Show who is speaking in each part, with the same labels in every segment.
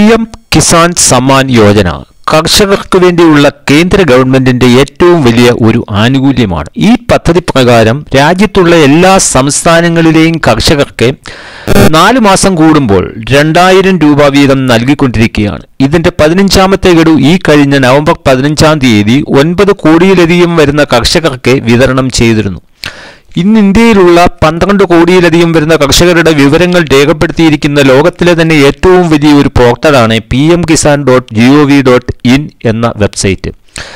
Speaker 1: M Kisan Samman Yojana കർഷകർക്ക് വേണ്ടിയുള്ള കേന്ദ്ര ഗവൺമെന്റിന്റെ ഏറ്റവും വലിയ ഒരു ആനുകൂല്യമാണ് ഈ പദ്ധതി പ്രകാരം രാജ്യത്തുള്ള എല്ലാ സംസ്ഥാനങ്ങളിലെയും കർഷകർക്ക് നാലു മാസം കൂടുമ്പോൾ രണ്ടായിരം രൂപ വീതം നൽകിക്കൊണ്ടിരിക്കുകയാണ് ഇതിന്റെ പതിനഞ്ചാമത്തെ ഗഡു ഈ കഴിഞ്ഞ നവംബർ പതിനഞ്ചാം തീയതി ഒൻപത് കോടിയിലധികം വരുന്ന കർഷകർക്ക് വിതരണം ചെയ്തിരുന്നു ഇന്ന് ഇന്ത്യയിലുള്ള പന്ത്രണ്ട് കോടിയിലധികം വരുന്ന കർഷകരുടെ വിവരങ്ങൾ രേഖപ്പെടുത്തിയിരിക്കുന്ന ലോകത്തിലെ തന്നെ ഏറ്റവും വലിയ ഒരു പോർട്ടലാണ് P M Kisan dot G O V dot in എന്ന വെബ്സൈറ്റ്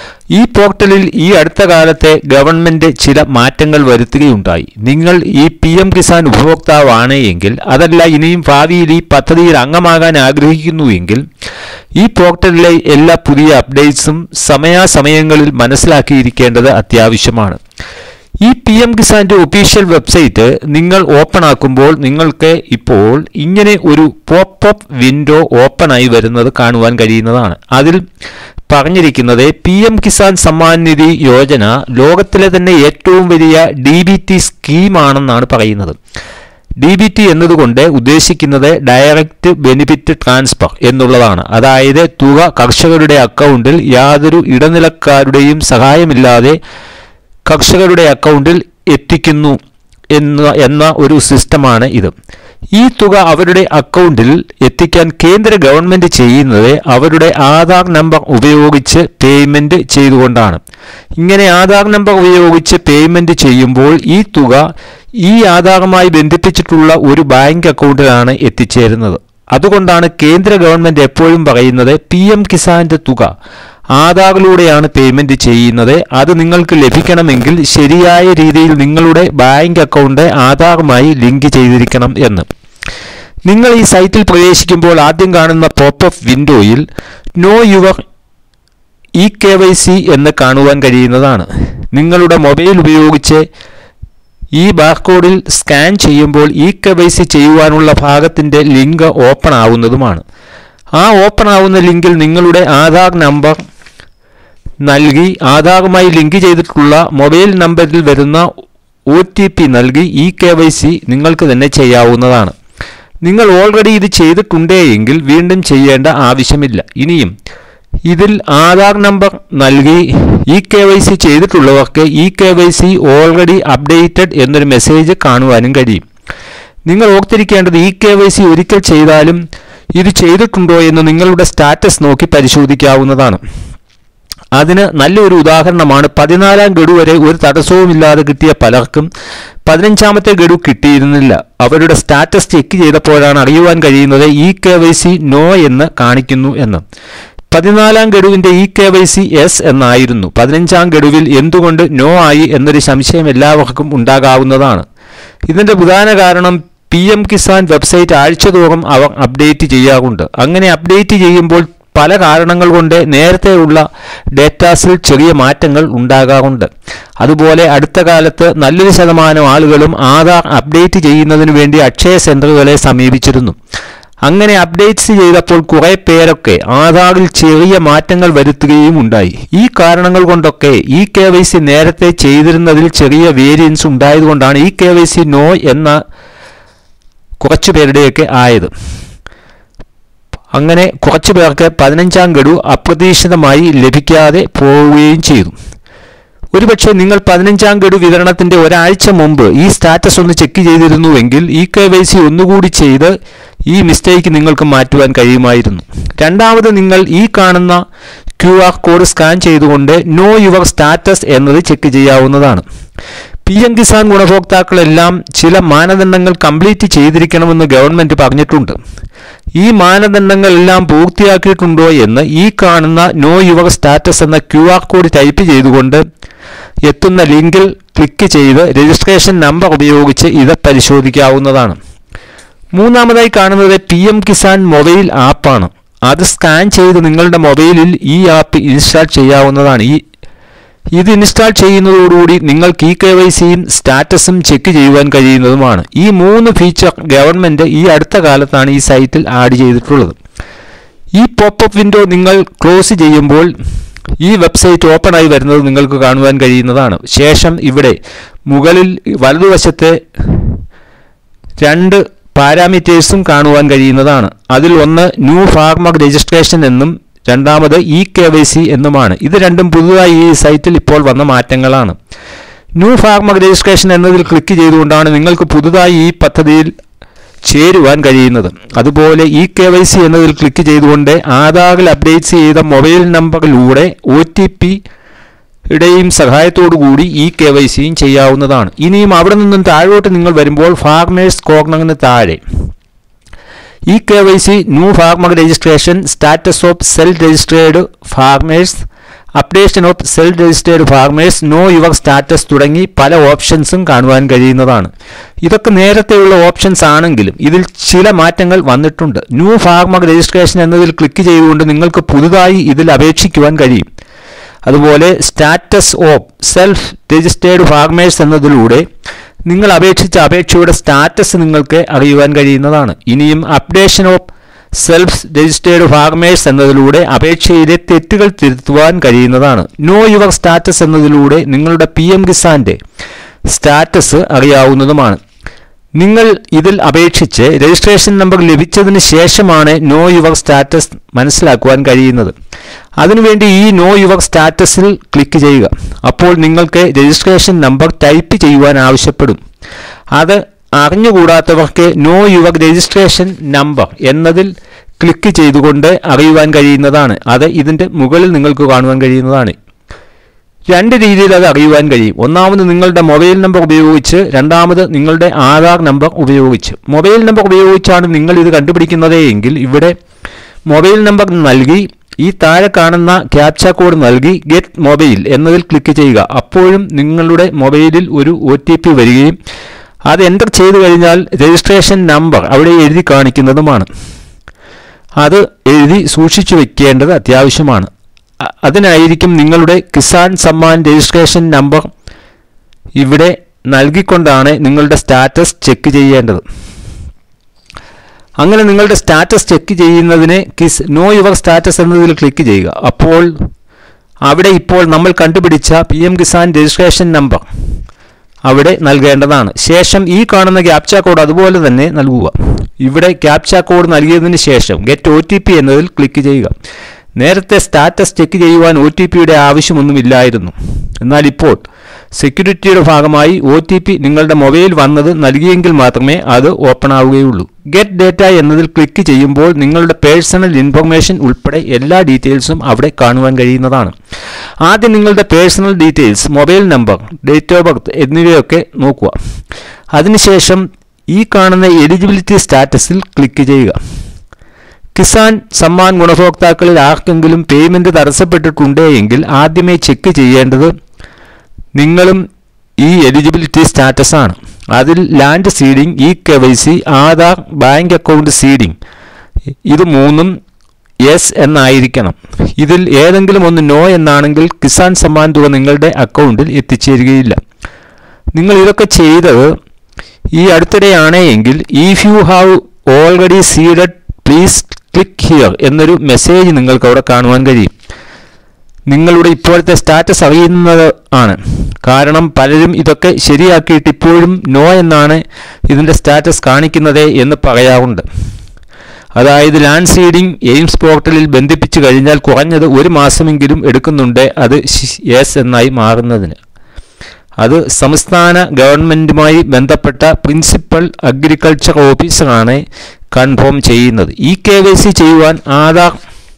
Speaker 1: ഈ പോർട്ടലിൽ ഈ അടുത്ത കാലത്തെ ഗവൺമെന്റ് ചില മാറ്റങ്ങൾ വരുത്തുകയുണ്ടായി നിങ്ങൾ ഈ പി എം കിസാൻ ഉപഭോക്താവാണ് എങ്കിൽ അതല്ല ഇനിയും ഭാവിയിൽ ഈ പദ്ധതിയിൽ അംഗമാകാൻ ആഗ്രഹിക്കുന്നുവെങ്കിൽ ഈ പോർട്ടലിലെ എല്ലാ പുതിയ അപ്ഡേറ്റ്സും സമയാസമയങ്ങളിൽ മനസ്സിലാക്കിയിരിക്കേണ്ടത് അത്യാവശ്യമാണ് ഈ പി എം കിസാന്റെ ഒഫീഷ്യൽ വെബ്സൈറ്റ് നിങ്ങൾ ഓപ്പൺ ആക്കുമ്പോൾ നിങ്ങൾക്ക് ഇപ്പോൾ ഇങ്ങനെ ഒരു പോപ്പ് അപ്പ് വിൻഡോ ഓപ്പൺ ആയി വരുന്നത് കാണുവാൻ കഴിയുന്നതാണ് അതിൽ പറഞ്ഞിരിക്കുന്നത് പി എം കിസാൻ സമ്മാൻ നിധി യോജന ലോകത്തിലെ തന്നെ ഏറ്റവും വലിയ ഡി ബി ടി സ്കീമാണെന്നാണ് പറയുന്നത് ഡി ബി ടി എന്നതുകൊണ്ട് ഉദ്ദേശിക്കുന്നത് ഡയറക്റ്റ് ബെനിഫിറ്റ് ട്രാൻസ്ഫർ എന്നുള്ളതാണ് അതായത് തുക കർഷകരുടെ അക്കൗണ്ടിൽ യാതൊരു ഇടനിലക്കാരുടെയും സഹായമില്ലാതെ കർഷകരുടെ അക്കൗണ്ടിൽ എത്തിക്കുന്നു എന്ന എന്ന ഒരു സിസ്റ്റമാണ് ഇത് ഈ തുക അവരുടെ അക്കൗണ്ടിൽ എത്തിക്കാൻ കേന്ദ്ര ഗവൺമെന്റ് ചെയ്യുന്നത് അവരുടെ ആധാർ നമ്പർ ഉപയോഗിച്ച് പേയ്മെന്റ് ചെയ്തുകൊണ്ടാണ് ഇങ്ങനെ ആധാർ നമ്പർ ഉപയോഗിച്ച് പേയ്മെന്റ് ചെയ്യുമ്പോൾ ഈ തുക ഈ ആധാറുമായി ബന്ധിപ്പിച്ചിട്ടുള്ള ഒരു ബാങ്ക് അക്കൗണ്ടിലാണ് എത്തിച്ചേരുന്നത് അതുകൊണ്ടാണ് കേന്ദ്ര ഗവൺമെന്റ് എപ്പോഴും പറയുന്നത് പി എം കിസാന്റെ തുക ആധാറിലൂടെയാണ് പേയ്മെന്റ് ചെയ്യുന്നത് അത് നിങ്ങൾക്ക് ലഭിക്കണമെങ്കിൽ ശരിയായ രീതിയിൽ നിങ്ങളുടെ ബാങ്ക് അക്കൗണ്ട് ആധാറുമായി ലിങ്ക് ചെയ്തിരിക്കണം എന്ന് നിങ്ങൾ ഈ സൈറ്റിൽ പ്രവേശിക്കുമ്പോൾ ആദ്യം കാണുന്ന പോപ്പ് വിൻഡോയിൽ know your E K Y C എന്ന് കാണുവാൻ കഴിയുന്നതാണ് നിങ്ങളുടെ മൊബൈൽ ഉപയോഗിച്ച് ഈ ബാർകോഡിൽ സ്കാൻ ചെയ്യുമ്പോൾ ഇ കെ വൈ സി ചെയ്യുവാനുള്ള ഭാഗത്തിൻ്റെ ലിങ്ക് ഓപ്പൺ ആവുന്നതുമാണ് ആ ഓപ്പൺ ആവുന്ന ലിങ്കിൽ നിങ്ങളുടെ ആധാർ നമ്പർ നൽകി ആധാറുമായി ലിങ്ക് ചെയ്തിട്ടുള്ള മൊബൈൽ നമ്പറിൽ വരുന്ന ഒ ടി പി നൽകി ഇ കെ വൈ സി നിങ്ങൾക്ക് തന്നെ ചെയ്യാവുന്നതാണ് നിങ്ങൾ ഓൾറെഡി ഇത് ചെയ്തിട്ടുണ്ടേ എങ്കിൽ വീണ്ടും ചെയ്യേണ്ട ആവശ്യമില്ല ഇനിയും ഇതിൽ ആധാർ നമ്പർ നൽകി ഇ കെ വൈ സി ചെയ്തിട്ടുള്ളവർക്ക് E K Y C already updated എന്നൊരു മെസ്സേജ് കാണുവാനും കഴിയും നിങ്ങൾ ഓർത്തിരിക്കേണ്ടത് ഇ കെ വൈ സി ഒരിക്കൽ ചെയ്താലും ഇത് ചെയ്തിട്ടുണ്ടോ എന്ന് നിങ്ങളുടെ സ്റ്റാറ്റസ് നോക്കി പരിശോധിക്കാവുന്നതാണ് അതിന് നല്ലൊരു ഉദാഹരണമാണ് പതിനാലാം ഗഡു വരെ ഒരു തടസ്സവുമില്ലാതെ കിട്ടിയ പലർക്കും പതിനഞ്ചാമത്തെ ഗഡു കിട്ടിയിരുന്നില്ല അവരുടെ സ്റ്റാറ്റസ് ചെക്ക് ചെയ്തപ്പോഴാണ് അറിയുവാൻ കഴിയുന്നത് E K Y C no എന്ന് കാണിക്കുന്നു എന്ന് പതിനാലാം ഗഡുവിന്റെ E K Y C yes എന്നായിരുന്നു പതിനഞ്ചാം ഗഡുവിൽ എന്തുകൊണ്ട് നോ ആയി എന്നൊരു സംശയം എല്ലാവർക്കും ഉണ്ടാകാവുന്നതാണ് ഇതിന്റെ പ്രധാന കാരണം പി എം കിസാൻ വെബ്സൈറ്റ് ആഴ്ചതോറും അവർ അപ്ഡേറ്റ് ചെയ്യാറുണ്ട് അങ്ങനെ അപ്ഡേറ്റ് ചെയ്യുമ്പോൾ പല കാരണങ്ങൾ കൊണ്ട് നേരത്തെയുള്ള ഡേറ്റാസിൽ ചെറിയ മാറ്റങ്ങൾ ഉണ്ടാകാറുണ്ട് അതുപോലെ അടുത്ത കാലത്ത് നല്ലൊരു ശതമാനം ആളുകളും ആധാർ അപ്ഡേറ്റ് ചെയ്യുന്നതിന് വേണ്ടി അക്ഷയ സെന്ററുകളെ സമീപിച്ചിരുന്നു അങ്ങനെ അപ്ഡേറ്റ്സ് ചെയ്തപ്പോൾ കുറെ പേരൊക്കെ ആധാറിൽ ചെറിയ മാറ്റങ്ങൾ വരുത്തുകയും ഉണ്ടായി ഈ കാരണങ്ങൾ കൊണ്ടൊക്കെ ഈ കെ വൈ സി നേരത്തെ ചെയ്തിരുന്നതിൽ ചെറിയ വേരിയൻസ് ഉണ്ടായതുകൊണ്ടാണ് ഈ കെ വൈ സി നോ എന്ന കുറച്ചു പേരുടെയൊക്കെ ആയത് അങ്ങനെ കുറച്ചു പേർക്ക് പതിനഞ്ചാം ഗഡു അപ്രതീക്ഷിതമായി ലഭിക്കാതെ പോവുകയും ചെയ്തു ഒരുപക്ഷെ നിങ്ങൾ പതിനഞ്ചാം ഗഡു വിതരണത്തിന്റെ ഒരാഴ്ച മുമ്പ് ഈ സ്റ്റാറ്റസ് ഒന്ന് ചെക്ക് ചെയ്തിരുന്നുവെങ്കിൽ ഇ കെ വൈ സി ഒന്നുകൂടി ചെയ്ത് ഈ മിസ്റ്റേക്ക് നിങ്ങൾക്ക് മാറ്റുവാൻ കഴിയുമായിരുന്നു രണ്ടാമത് നിങ്ങൾ ഈ കാണുന്ന ക്യു ആർ കോഡ് സ്കാൻ ചെയ്തുകൊണ്ട് നോ യുവർ സ്റ്റാറ്റസ് എന്നത് ചെക്ക് ചെയ്യാവുന്നതാണ് പി എം കിസാൻ ഗുണഭോക്താക്കളെല്ലാം ചില മാനദണ്ഡങ്ങൾ കംപ്ലീറ്റ് ചെയ്തിരിക്കണമെന്ന് ഗവൺമെന്റ് പറഞ്ഞിട്ടുണ്ട് ഈ മാനദണ്ഡങ്ങളെല്ലാം പൂർത്തിയാക്കിയിട്ടുണ്ടോ എന്ന് ഈ കാണുന്ന നോ യുവർ സ്റ്റാറ്റസ് എന്ന ക്യു ആർ കോഡ് ടൈപ്പ് ചെയ്തുകൊണ്ട് എത്തുന്ന ലിങ്കിൽ ക്ലിക്ക് ചെയ്ത് രജിസ്ട്രേഷൻ നമ്പർ ഉപയോഗിച്ച് ഇത് പരിശോധിക്കാവുന്നതാണ് മൂന്നാമതായി കാണുന്നത് പി എം കിസാൻ മൊബൈൽ ആപ്പാണ് അത് സ്കാൻ ചെയ്ത് നിങ്ങളുടെ മൊബൈലിൽ ഈ ആപ്പ് ഇൻസ്റ്റാൾ ചെയ്യാവുന്നതാണ് ഈ ഇത് ഇൻസ്റ്റാൾ ചെയ്യുന്നതോടുകൂടി നിങ്ങൾക്ക് ഇ കെ വൈ സിയും സ്റ്റാറ്റസും ചെക്ക് ചെയ്യുവാൻ കഴിയുന്നതുമാണ് ഈ മൂന്ന് ഫീച്ചർ ഗവൺമെന്റ് ഈ അടുത്ത കാലത്താണ് ഈ സൈറ്റിൽ ആഡ് ചെയ്തിട്ടുള്ളത് ഈ പോപ്പ് വിൻഡോ നിങ്ങൾ ക്ലോസ് ചെയ്യുമ്പോൾ ഈ വെബ്സൈറ്റ് ഓപ്പൺ ആയി വരുന്നത് നിങ്ങൾക്ക് കാണുവാൻ കഴിയുന്നതാണ് ശേഷം ഇവിടെ മുകളിൽ വലതുവശത്തെ രണ്ട് പാരാമീറ്റേഴ്സും കാണുവാൻ കഴിയുന്നതാണ് അതിൽ ഒന്ന് ന്യൂ ഫാർമർ രജിസ്ട്രേഷൻ എന്നും രണ്ടാമത് ഇ കെ വൈ സി എന്നുമാണ് ഇത് രണ്ടും പുതുതായി ഈ സൈറ്റിൽ ഇപ്പോൾ വന്ന മാറ്റങ്ങളാണ് ന്യൂ ഫാർമർ രജിസ്ട്രേഷൻ എന്നതിൽ ക്ലിക്ക് ചെയ്തുകൊണ്ടാണ് നിങ്ങൾക്ക് പുതുതായി ഈ പദ്ധതിയിൽ ചേരുവാൻ കഴിയുന്നത് അതുപോലെ ഇ കെ വൈ സി എന്നതിൽ ക്ലിക്ക് ചെയ്തുകൊണ്ട് ആധാറിൽ അപ്ഡേറ്റ് ചെയ്ത മൊബൈൽ നമ്പറിലൂടെ ഒ ടി പി യുടെയും സഹായത്തോടുകൂടി ഈ കെ വൈ സിയും ചെയ്യാവുന്നതാണ് ഇനിയും അവിടെ നിന്നും താഴോട്ട് നിങ്ങൾ വരുമ്പോൾ ഫാർമേഴ്സ് കോർണറിന് താഴെ E K Y C new farmer registration status of self registered farmers updation of self registered farmers know your status തുടങ്ങി പല ഓപ്ഷൻസും കാണുവാൻ കഴിയുന്നതാണ് ഇതൊക്കെ നേരത്തെയുള്ള ഓപ്ഷൻസ് ആണെങ്കിലും ഇതിൽ ചില മാറ്റങ്ങൾ വന്നിട്ടുണ്ട് ന്യൂ ഫാർമർ രജിസ്ട്രേഷൻ എന്നതിൽ ക്ലിക്ക് ചെയ്തുകൊണ്ട് നിങ്ങൾക്ക് പുതുതായി ഇതിൽ അപേക്ഷിക്കുവാൻ കഴിയും അതുപോലെ status of self registered farmers എന്നതിലൂടെ നിങ്ങൾ അപേക്ഷിച്ച അപേക്ഷയുടെ സ്റ്റാറ്റസ് നിങ്ങൾക്ക് അറിയുവാൻ കഴിയുന്നതാണ് ഇനിയും updation of self registered farmers എന്നതിലൂടെ അപേക്ഷയിലെ തെറ്റുകൾ തിരുത്തുവാൻ കഴിയുന്നതാണ് നോ യുവർ സ്റ്റാറ്റസ് എന്നതിലൂടെ നിങ്ങളുടെ പി എം കിസാന്റെ സ്റ്റാറ്റസ് അറിയാവുന്നതുമാണ് നിങ്ങൾ ഇതിൽ അപേക്ഷിച്ച് രജിസ്ട്രേഷൻ നമ്പർ ലഭിച്ചതിന് ശേഷമാണ് നോ യുവർ സ്റ്റാറ്റസ് മനസ്സിലാക്കുവാൻ കഴിയുന്നത് അതിനുവേണ്ടി ഈ നോ യുവർ സ്റ്റാറ്റസിൽ ക്ലിക്ക് ചെയ്യുക അപ്പോൾ നിങ്ങൾക്ക് രജിസ്ട്രേഷൻ നമ്പർ ടൈപ്പ് ചെയ്യുവാൻ ആവശ്യപ്പെടും അത് അറിഞ്ഞുകൂടാത്തവർക്ക് നോ യുവർ രജിസ്ട്രേഷൻ നമ്പർ എന്നതിൽ ക്ലിക്ക് ചെയ്തുകൊണ്ട് അറിയുവാൻ കഴിയുന്നതാണ് അത് ഇതിൻ്റെ മുകളിൽ നിങ്ങൾക്ക് കാണുവാൻ കഴിയുന്നതാണ് രണ്ട് രീതിയിൽ അത് അറിയുവാൻ കഴിയും ഒന്നാമത് നിങ്ങളുടെ മൊബൈൽ നമ്പർ ഉപയോഗിച്ച് രണ്ടാമത് നിങ്ങളുടെ ആധാർ നമ്പർ ഉപയോഗിച്ച് മൊബൈൽ നമ്പർ ഉപയോഗിച്ചാണ് നിങ്ങൾ ഇത് കണ്ടുപിടിക്കുന്നത് എങ്കിൽ ഇവിടെ മൊബൈൽ നമ്പർ നൽകി ഈ താഴെ കാണുന്ന ക്യാപ്ച കോഡ് നൽകി ഗെറ്റ് മൊബൈൽ എന്നതിൽ ക്ലിക്ക് ചെയ്യുക അപ്പോഴും നിങ്ങളുടെ മൊബൈലിൽ ഒരു ഒ ടി പി വരികയും അത് എൻ്റർ ചെയ്തു കഴിഞ്ഞാൽ രജിസ്ട്രേഷൻ നമ്പർ അവിടെ എഴുതി കാണിക്കുന്നതുമാണ് അത് എഴുതി സൂക്ഷിച്ചു വെക്കേണ്ടത് അത്യാവശ്യമാണ് അ- അതിനായിരിക്കും നിങ്ങളുടെ കിസാൻ സമ്മാൻ രജിസ്ട്രേഷൻ നമ്പർ ഇവിടെ നൽകിക്കൊണ്ടാണ് നിങ്ങളുടെ സ്റ്റാറ്റസ് ചെക്ക് ചെയ്യേണ്ടത് അങ്ങനെ നിങ്ങളുടെ സ്റ്റാറ്റസ് ചെക്ക് ചെയ്യുന്നതിന് കിസ് നോ യുവർ സ്റ്റാറ്റസ് എന്നതിൽ ക്ലിക്ക് ചെയ്യുക അപ്പോൾ അവിടെ ഇപ്പോൾ നമ്മൾ കണ്ടുപിടിച്ച P M Kisan registration number അവിടെ നൽകേണ്ടതാണ് ശേഷം ഈ കാണുന്ന ക്യാപ്ച കോഡ് അതുപോലെ തന്നെ നൽകുക ഇവിടെ ക്യാപ്ച കോഡ് നൽകിയതിന് ശേഷം ഗെറ്റ് ഒ ടി പി എന്നതിൽ ക്ലിക്ക് ചെയ്യുക നേരത്തെ സ്റ്റാറ്റസ് ചെക്ക് ചെയ്യുവാൻ ഒ ടി പിയുടെ ആവശ്യമൊന്നുമില്ലായിരുന്നു എന്നാൽ ഇപ്പോൾ സെക്യൂരിറ്റിയുടെ ഭാഗമായി ഒ ടി പി നിങ്ങളുടെ മൊബൈൽ വന്നത് നൽകിയെങ്കിൽ മാത്രമേ അത് ഓപ്പൺ ആവുകയുള്ളൂ ഗെറ്റ് ഡേറ്റ എന്നതിൽ ക്ലിക്ക് ചെയ്യുമ്പോൾ നിങ്ങളുടെ പേഴ്സണൽ ഇൻഫർമേഷൻ ഉൾപ്പെടെ എല്ലാ ഡീറ്റെയിൽസും അവിടെ കാണുവാൻ കഴിയുന്നതാണ് ആദ്യം നിങ്ങളുടെ personal details mobile number date of birth എന്നിവയൊക്കെ നോക്കുക അതിനുശേഷം ഈ കാണുന്ന എലിജിബിലിറ്റി സ്റ്റാറ്റസിൽ ക്ലിക്ക് ചെയ്യുക കിസാൻ സമ്മാൻ ഗുണഭോക്താക്കളിൽ ആർക്കെങ്കിലും പേയ്മെന്റ് തടസ്സപ്പെട്ടിട്ടുണ്ട് എങ്കിൽ ആദ്യമേ ചെക്ക് ചെയ്യേണ്ടത് നിങ്ങളും ഈ എലിജിബിലിറ്റി സ്റ്റാറ്റസ് ആണ് അതിൽ land seeding E K Y C Aadhaar bank account seeding ഇത് മൂന്നും യെസ് എന്നായിരിക്കണം ഇതിൽ ഏതെങ്കിലും ഒന്ന് നോ എന്നാണെങ്കിൽ കിസാൻ സമ്മാൻ തുക നിങ്ങളുടെ അക്കൗണ്ടിൽ എത്തിച്ചേരുകയില്ല നിങ്ങൾ ഇതൊക്കെ ചെയ്തത് ഈ അടുത്തിടെയാണ് എങ്കിൽ if you have already seeded please click here എന്നൊരു മെസ്സേജ് നിങ്ങൾക്ക് അവിടെ കാണുവാൻ കഴിയും നിങ്ങളുടെ ഇപ്പോഴത്തെ സ്റ്റാറ്റസ് അറിയുന്നത് ആണ് കാരണം പലരും ഇതൊക്കെ ശരിയാക്കിയിട്ട് ഇപ്പോഴും നോ എന്നാണ് ഇതിൻ്റെ സ്റ്റാറ്റസ് കാണിക്കുന്നത് എന്ന് പറയാറുണ്ട് അതായത് ലാൻഡ് സീഡിംഗ് എയിംസ് പോർട്ടലിൽ ബന്ധിപ്പിച്ചു കഴിഞ്ഞാൽ കുറഞ്ഞത് ഒരു മാസമെങ്കിലും എടുക്കുന്നുണ്ട് അത് യെസ് എന്നായി മാറുന്നതിന് അത് സംസ്ഥാന ഗവൺമെൻറ്റുമായി ബന്ധപ്പെട്ട പ്രിൻസിപ്പൽ അഗ്രികൾച്ചർ ഓഫീസറാണ് കൺഫേം ചെയ്യുന്നത് ഇ കെ വൈ സി ചെയ്യുവാൻ ആധാർ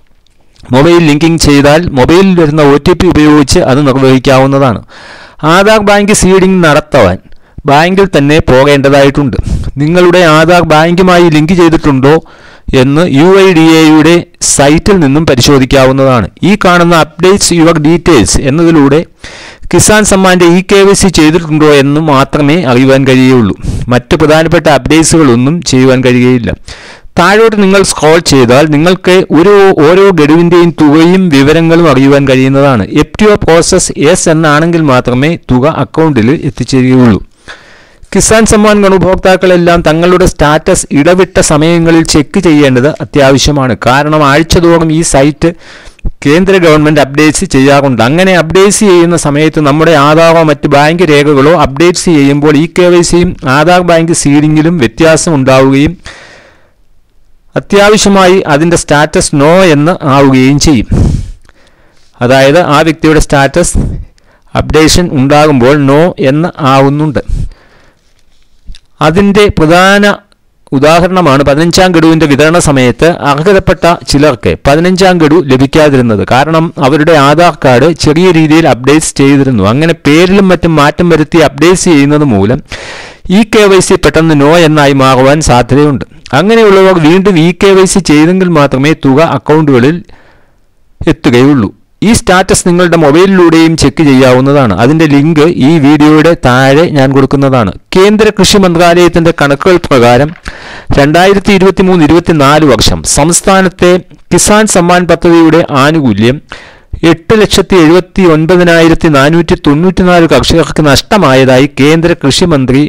Speaker 1: മൊബൈൽ ലിങ്കിങ് ചെയ്താൽ മൊബൈലിൽ വരുന്ന ഒ ടി പി ഉപയോഗിച്ച് അത് നിർവഹിക്കാവുന്നതാണ് ആധാർ ബാങ്ക് സീഡിംഗ് നടത്തുവാൻ ബാങ്കിൽ തന്നെ പോകേണ്ടതായിട്ടുണ്ട് നിങ്ങളുടെ ആധാർ ബാങ്കുമായി ലിങ്ക് ചെയ്തിട്ടുണ്ടോ എന്ന് യു ഐ ഡി എയുടെ സൈറ്റിൽ നിന്നും പരിശോധിക്കാവുന്നതാണ് ഈ കാണുന്ന അപ്ഡേറ്റ്സ് യുവർ ഡീറ്റെയിൽസ് എന്നതിലൂടെ കിസാൻ സമ്മാൻ്റെ ഇ കെ വൈ സി ചെയ്തിട്ടുണ്ടോ എന്ന് മാത്രമേ അറിയുവാൻ കഴിയുകയുള്ളൂ മറ്റ് പ്രധാനപ്പെട്ട അപ്ഡേറ്റ്സുകളൊന്നും ചെയ്യുവാൻ കഴിയുകയില്ല താഴോട്ട് നിങ്ങൾ സ്ക്രോൾ ചെയ്താൽ നിങ്ങൾക്ക് ഒരു ഓരോ ഗഡുവിൻ്റെയും തുകയും വിവരങ്ങളും അറിയുവാൻ കഴിയുന്നതാണ് F T O process yes എന്നാണെങ്കിൽ മാത്രമേ തുക അക്കൗണ്ടിൽ എത്തിച്ചേരുകയുള്ളൂ കിസാൻ സമ്മാൻ ഗുണഭോക്താക്കളെല്ലാം തങ്ങളുടെ സ്റ്റാറ്റസ് ഇടവിട്ട സമയങ്ങളിൽ ചെക്ക് ചെയ്യേണ്ടത് അത്യാവശ്യമാണ് കാരണം ആഴ്ചതോറും ഈ സൈറ്റ് കേന്ദ്ര ഗവൺമെൻറ് അപ്ഡേറ്റ്സ് ചെയ്യാറുണ്ട് അങ്ങനെ അപ്ഡേറ്റ്സ് ചെയ്യുന്ന സമയത്ത് നമ്മുടെ ആധാറോ മറ്റ് ബാങ്ക് രേഖകളോ അപ്ഡേറ്റ്സ് ചെയ്യുമ്പോൾ ഈ കെ വൈ സിയും ആധാർ ബാങ്ക് സീഡിങ്ങിലും വ്യത്യാസം ഉണ്ടാവുകയും അത്യാവശ്യമായി അതിൻ്റെ സ്റ്റാറ്റസ് നോ എന്ന് ആവുകയും ചെയ്യും അതായത് ആ വ്യക്തിയുടെ സ്റ്റാറ്റസ് അപ്ഡേഷൻ ഉണ്ടാകുമ്പോൾ നോ എന്ന് ആവുന്നുണ്ട് അതിൻ്റെ പ്രധാന ഉദാഹരണമാണ് പതിനഞ്ചാം ഗഡുവിൻ്റെ വിതരണ സമയത്ത് അർഹതപ്പെട്ട ചിലർക്ക് പതിനഞ്ചാം ഗഡു ലഭിക്കാതിരുന്നത് കാരണം അവരുടെ ആധാർ കാർഡ് ചെറിയ രീതിയിൽ അപ്ഡേറ്റ്സ് ചെയ്തിരുന്നു അങ്ങനെ പേരിലും മറ്റും മാറ്റം വരുത്തി അപ്ഡേറ്റ്സ് ചെയ്യുന്നത് മൂലം ഈ കെ വൈ സി പെട്ടെന്ന് നോ എന്നായി മാറുവാൻ സാധ്യതയുണ്ട് അങ്ങനെയുള്ളവർ വീണ്ടും ഈ കെ വൈ സി ചെയ്തെങ്കിൽ മാത്രമേ തുക അക്കൗണ്ടുകളിൽ എത്തുകയുള്ളൂ ഈ സ്റ്റാറ്റസ് നിങ്ങളുടെ മൊബൈലിലൂടെയും ചെക്ക് ചെയ്യാവുന്നതാണ് അതിൻ്റെ ലിങ്ക് ഈ വീഡിയോയുടെ താഴെ ഞാൻ കൊടുക്കുന്നതാണ് കേന്ദ്ര കൃഷി മന്ത്രാലയത്തിൻ്റെ കണക്കുകൾ പ്രകാരം രണ്ടായിരത്തി ഇരുപത്തി മൂന്ന് ഇരുപത്തിനാല് വർഷം സംസ്ഥാനത്തെ കിസാൻ സമ്മാൻ പദ്ധതിയുടെ ആനുകൂല്യം എട്ട് ലക്ഷത്തി എഴുപത്തി ഒൻപതിനായിരത്തി നാനൂറ്റി തൊണ്ണൂറ്റിനാല് കർഷകർക്ക് നഷ്ടമായതായി കേന്ദ്ര കൃഷിമന്ത്രി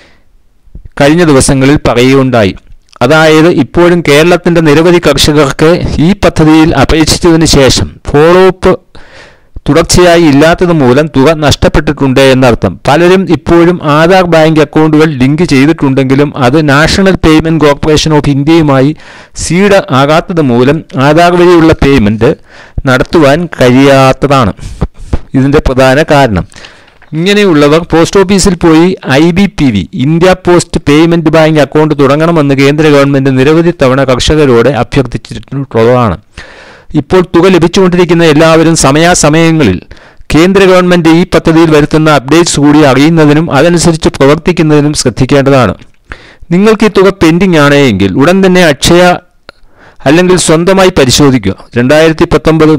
Speaker 1: കഴിഞ്ഞ ദിവസങ്ങളിൽ പറയുകയുണ്ടായി അതായത് ഇപ്പോഴും കേരളത്തിൻ്റെ നിരവധി കർഷകർക്ക് ഈ പദ്ധതിയിൽ അപേക്ഷിച്ചതിന് ശേഷം ഫോളോ അപ്പ് തുടർച്ചയായി ഇല്ലാത്തത് മൂലം തുക നഷ്ടപ്പെട്ടിട്ടുണ്ട് എന്നർത്ഥം പലരും ഇപ്പോഴും ആധാർ ബാങ്ക് അക്കൗണ്ടുകൾ ലിങ്ക് ചെയ്തിട്ടുണ്ടെങ്കിലും അത് നാഷണൽ പേയ്മെന്റ് കോർപ്പറേഷൻ ഓഫ് ഇന്ത്യയുമായി സീഡ് ആകാത്തത് മൂലം ആധാർ വഴിയുള്ള പേയ്മെന്റ് നടത്തുവാൻ കഴിയാത്തതാണ് ഇതിൻ്റെ പ്രധാന കാരണം ഇങ്ങനെയുള്ളവർ പോസ്റ്റ് ഓഫീസിൽ പോയി I B P V India post payment bank account തുടങ്ങണമെന്ന് കേന്ദ്ര ഗവൺമെന്റ് നിരവധി തവണ കർഷകരോട് അഭ്യർത്ഥിച്ചിട്ടുള്ളതാണ് ഇപ്പോൾ തുക ലഭിച്ചുകൊണ്ടിരിക്കുന്ന എല്ലാവരും സമയാസമയങ്ങളിൽ കേന്ദ്ര ഗവൺമെന്റ് ഈ പദ്ധതിയിൽ വരുത്തുന്ന അപ്ഡേറ്റ്സ് കൂടി അറിയുന്നതിനും അതനുസരിച്ച് പ്രവർത്തിക്കുന്നതിനും ശ്രദ്ധിക്കേണ്ടതാണ് നിങ്ങൾക്ക് ഈ തുക പെൻഡിംഗ് ആണ് എങ്കിൽ ഉടൻ തന്നെ അക്ഷയ അല്ലെങ്കിൽ സ്വന്തമായി പരിശോധിക്കുക രണ്ടായിരത്തി പത്തൊമ്പത്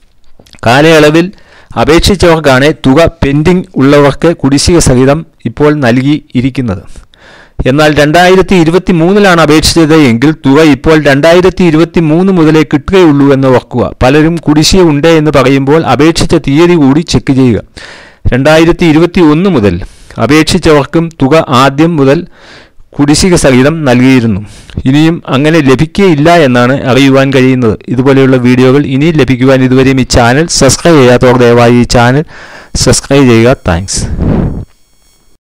Speaker 1: കാലയളവിൽ അപേക്ഷിച്ചവർക്കാണ് തുക പെൻഡിംഗ് ഉള്ളവർക്ക് കുടിശ്ശിക സഹിതം ഇപ്പോൾ നൽകിയിരിക്കുന്നത് എന്നാൽ രണ്ടായിരത്തി ഇരുപത്തി മൂന്നിലാണ് അപേക്ഷിച്ചത് എങ്കിൽ തുക ഇപ്പോൾ രണ്ടായിരത്തി ഇരുപത്തി മൂന്ന് മുതലേ കിട്ടുകയുള്ളൂ എന്ന് ഓർക്കുക പലരും കുടിശ്ശിക ഉണ്ട് എന്ന് പറയുമ്പോൾ അപേക്ഷിച്ച തീയതി കൂടി ചെക്ക് ചെയ്യുക രണ്ടായിരത്തി ഇരുപത്തി ഒന്ന് മുതൽ അപേക്ഷിച്ചവർക്കും തുക ആദ്യം മുതൽ കുടിശ്ശിക സഹിതം നൽകിയിരുന്നു ഇനിയും അങ്ങനെ ലഭിക്കുകയില്ല എന്നാണ് അറിയുവാൻ കഴിയുന്നത് ഇതുപോലെയുള്ള വീഡിയോകൾ ഇനിയും ലഭിക്കുവാൻ ഇതുവരെയും ഈ ചാനൽ സബ്സ്ക്രൈബ് ചെയ്യാത്തവർ ദയവായി ഈ ചാനൽ സബ്സ്ക്രൈബ് ചെയ്യുക താങ്ക്സ്